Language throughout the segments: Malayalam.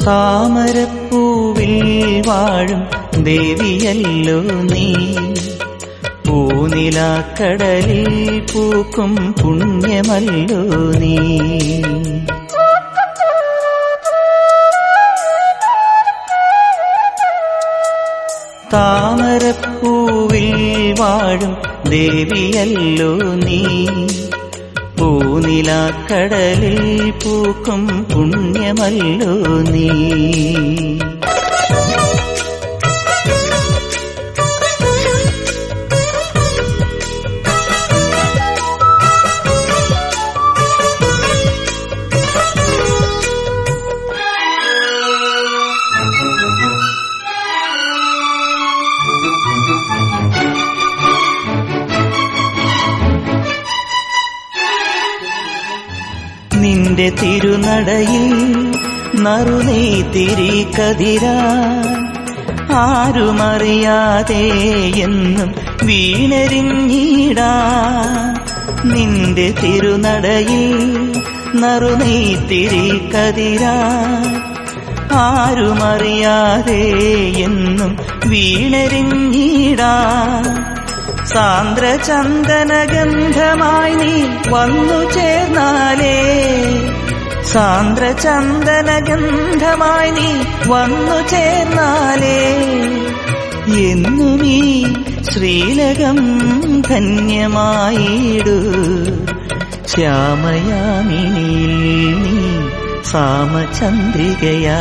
താമരപ്പൂവിൽ വാഴും ദേവിയല്ലോ നീ പൂനിലാക്കടലിൽ പൂക്കും പുണ്യമല്ലോ നീ താമരപ്പൂവിൽ വാഴും ദേവിയല്ലോ നീ പൂനിലാക്കടലിൽ പൂക്കും പുണ്യമല്ലോ നീ നിന്റെ തിരുനടയിൽ നറുനീ തിരി കതിരാ ആരുമറിയാതെ എന്നും വീണരിഞ്ഞിടാ നിന്റെ തിരുനടയിൽ നറുനീ തിരി കതിരാ ആരുമറിയാതെ എന്നും വീണരിഞ്ഞിടാ സാന്ദ്രചന്ദനഗന്ധമായി നീ വന്നു ചേർന്നാലേ സാന്ദ്രചന്ദനഗന്ധമായി നീ വന്നു ചേർന്നാലേ എന്നും ഈ ശ്രീലകം ധന്യമായിടു ശ്യാമയാമിനിയിൽ നീ സാമചന്ദ്രികയാ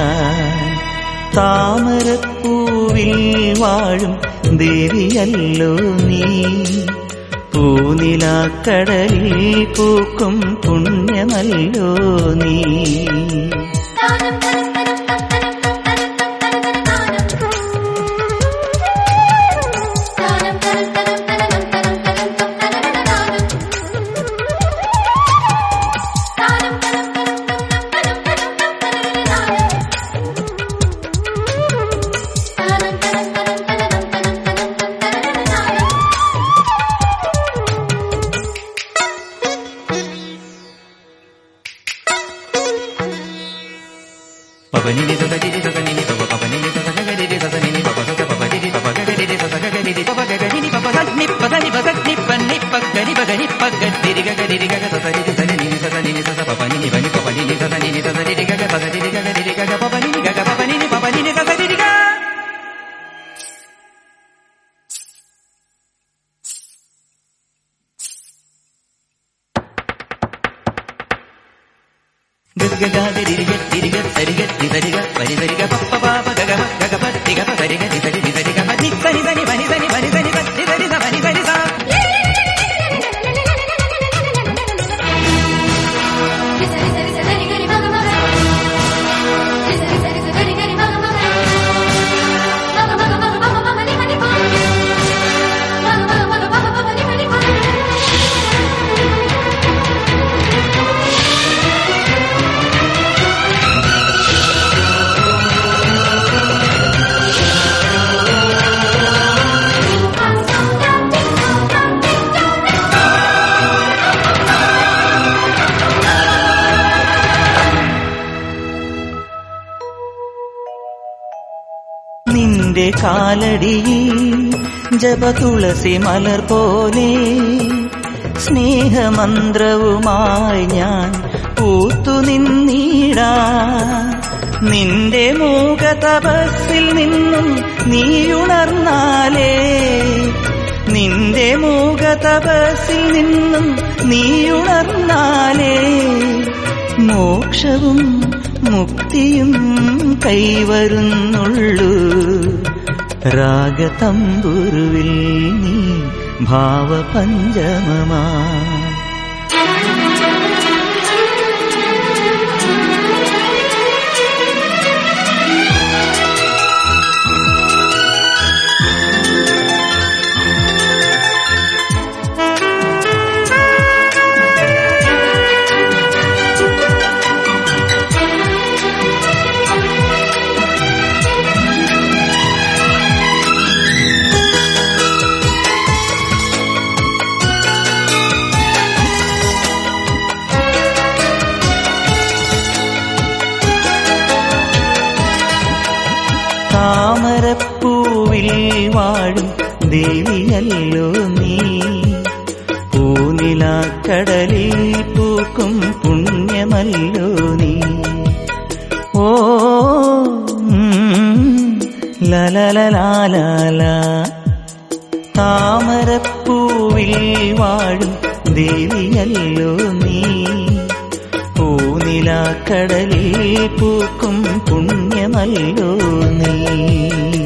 താമരപ്പൂവിൽ വാഴും ദേവിയല്ലോ നീ പൂനിലാക്കടലിൽ പൂക്കും പുണ്യമല്ലോ നീ താനം തനം തനം തനം തനം തനം തനം തനം താനം തനം തനം തനം തനം തനം താനം തനം തനം തനം താനം തനം തനം തനം പവനിനി സസരിരി സസനിനി പവ പവനിനി സസഗരിരി സസനിനി പവ സസ പവരിരി പവ ഗരിരി സസഗരിരി പവ ഗരിനി പവ സന്നി പദനി പസനി പന്നി പഗരി പഗരി പഗരിരി ഗരിരി ഗഗ സസരിരി സനിനി സസനിനി സസ പവനിനി വനി പവനിനി സസനിനി സസരിരി ഗഗ സസരിരി ഗഗരിരി ഗഗ പവനിനി ഗഗ പവനിനി പവനിനി സസരിരി ഗ ഗഗഗഗരിരി ഗരിരി സരിഗ നിസരിഗ പരിസരിഗ പപ്പ പാപ ഗഗ ഗഗ പത്തിഗ പസരിഗ നിസരി നിസരിഗ മനി സനി സനി മനി സനി മനി സനി സനി സരി സ മനി സരി സ നിന്റെ കാലടിയിൽ ജപതുളസി മലർ പോലെ സ്നേഹമന്ത്രവുമായി ഞാൻ പൂത്തു നിന്നീടാ നിന്റെ മൂക തപസ്സിൽ നിന്നും നീയുണർന്നാലേ നിന്റെ മൂക തപസ്സിൽ നിന്നും നീയുണർന്നാലേ മോക്ഷവും മുക്തിയും കൈവരുന്നുള്ളൂ രാഗതമ്പുരുവിൽ നീ ഭാവപഞ്ചമമാ Thank താമരപ്പൂവിൽ വാഴും ദേവിയല്ലോ നീ പൂനിലാക്കടലിൽ പൂക്കും പുണ്യമല്ലോ നീ ഓ ലലലലാല താമരപ്പൂവിൽ വാഴും ദേവിയല്ലോ നീ പൂനിലാക്കടലിൽ പൂക്കും പുണ്യമല്ലോ നീ